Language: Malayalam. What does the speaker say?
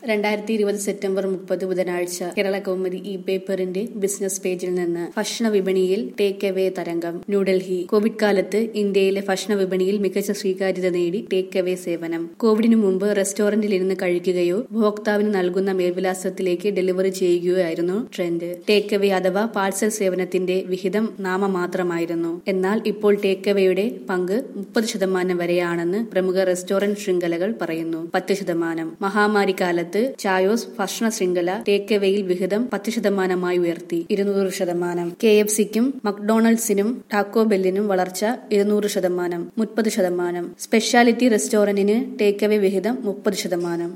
രണ്ടായിരത്തി ഇരുപത് സെപ്റ്റംബർ മുപ്പത് ബുധനാഴ്ച കേരള കൗമുദി ഇ പേപ്പറിന്റെ ബിസിനസ് പേജിൽ നിന്ന് ഭക്ഷണ വിപണിയിൽ ടേക്ക് അവേ തരംഗം ന്യൂഡൽഹി കോവിഡ് കാലത്ത് ഇന്ത്യയിലെ ഭക്ഷണ വിപണിയിൽ മികച്ച സ്വീകാര്യത നേടി ടേക്ക് അവേ സേവനം കോവിഡിനു മുമ്പ് റെസ്റ്റോറന്റിൽ ഇരുന്ന് കഴിക്കുകയോ ഉപഭോക്താവിന് നൽകുന്ന മേൽവിലാസത്തിലേക്ക് ഡെലിവറി ചെയ്യുകയോ ആയിരുന്നു ട്രെൻഡ് ടേക്ക് അവേ അഥവാ പാഴ്സൽ സേവനത്തിന്റെ വിഹിതം നാമമാത്രമായിരുന്നു എന്നാൽ ഇപ്പോൾ ടേക്ക് അവയുടെ പങ്ക് മുപ്പത് ശതമാനം വരെയാണെന്ന് പ്രമുഖ റെസ്റ്റോറന്റ് ശൃംഖലകൾ പറയുന്നു പത്ത് ശതമാനം മഹാമാരി കാലത്ത് ചായോസ് ഭക്ഷണ ശൃംഖല ടേക്ക് അവയിൽ വിഹിതം പത്ത് ശതമാനമായി ഉയർത്തി ഇരുന്നൂറ് ശതമാനം കെ എഫ് സിക്കും മക്ഡൊണാൾഡ്സിനും ടാക്കോ ബെല്ലിനും വളർച്ച ഇരുന്നൂറ് ശതമാനം മുപ്പത് ശതമാനം സ്പെഷ്യാലിറ്റി റെസ്റ്റോറന്റിന് ടേക്ക് അവേ വിഹിതം മുപ്പത് ശതമാനം